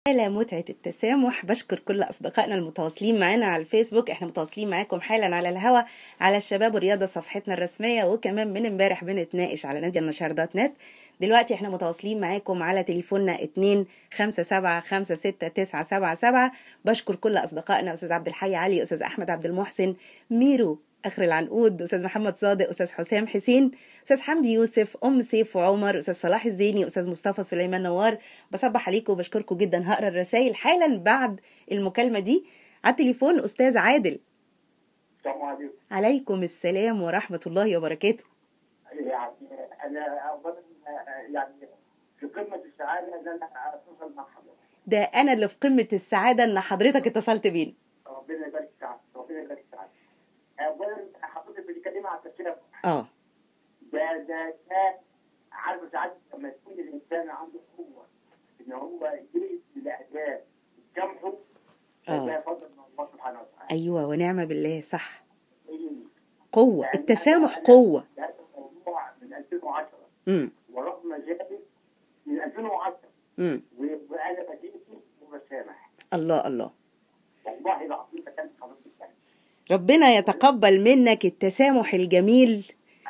على متعة التسامح بشكر كل أصدقائنا المتواصلين معنا على الفيسبوك احنا متواصلين معاكم حالا على الهوا على الشباب والرياضة صفحتنا الرسمية وكمان من امبارح بنتناقش على نادي النشار دوت نت دلوقتي احنا متواصلين معاكم على تليفوننا 2 5 7 5 6 9 7 7 بشكر كل أصدقائنا أستاذ عبد الحي علي أستاذ أحمد عبد المحسن ميرو اخر العنقود استاذ محمد صادق استاذ حسام حسين استاذ حمدي يوسف ام سيف وعمر استاذ صلاح الزيني استاذ مصطفى سليمان نوار بصبح عليكم وبشكركم جدا هقرا الرسائل حالا بعد المكالمه دي على التليفون استاذ عادل السلام عليكم عليكم السلام ورحمه الله وبركاته يعني انا اولا يعني في قمه السعاده ان انا اتصل مع حضرتك ده انا اللي في قمه السعاده ان حضرتك اتصلت بينا ربنا يبارك في سعادتك ربنا يبارك في سعادتك اولا حضرتك بتتكلمي عن التسامح اه ده ده ده عارف سعادتك لما يكون الانسان عنده قوه ان هو يجري الاعداء يسامحه آه. ده فضل من الله سبحانه وتعالى ايوه ونعم بالله صح إيه. قوه يعني التسامح أنا- قوه هذا الموضوع من 2010 امم ورغم ذلك من 2010 امم وانا بديتي وبسامح الله الله والله العظيم ما كانت حضرتك يعني ربنا يتقبل منك التسامح الجميل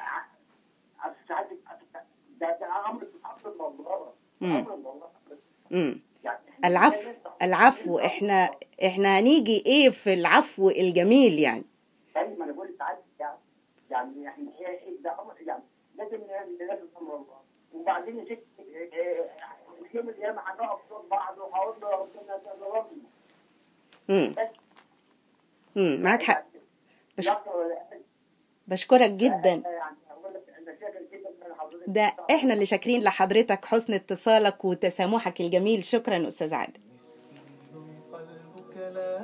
أصل ساعتك ده ده امر امر الله مم. امر الله امم يعني إحنا العفو لازم- العفو احنا احنا هنيجي ايه في العفو الجميل يعني طيب ما انا بقول ساعتك يعني يعني احنا ايه إيه ده امر يعني لازم لازم امر الله وبعدين يا ست يوم القيامه هنقف قصاد بعض وهقول له ربنا ظلمني امم بس امم معاك حق بش... لا ولا بشكرك جدا يعني اقول لك انا شاكر جدا من حضرتك ده احنا اللي شاكرين لحضرتك حسن اتصالك وتسامحك الجميل شكرا استاذ عادل مسكين قلبك لا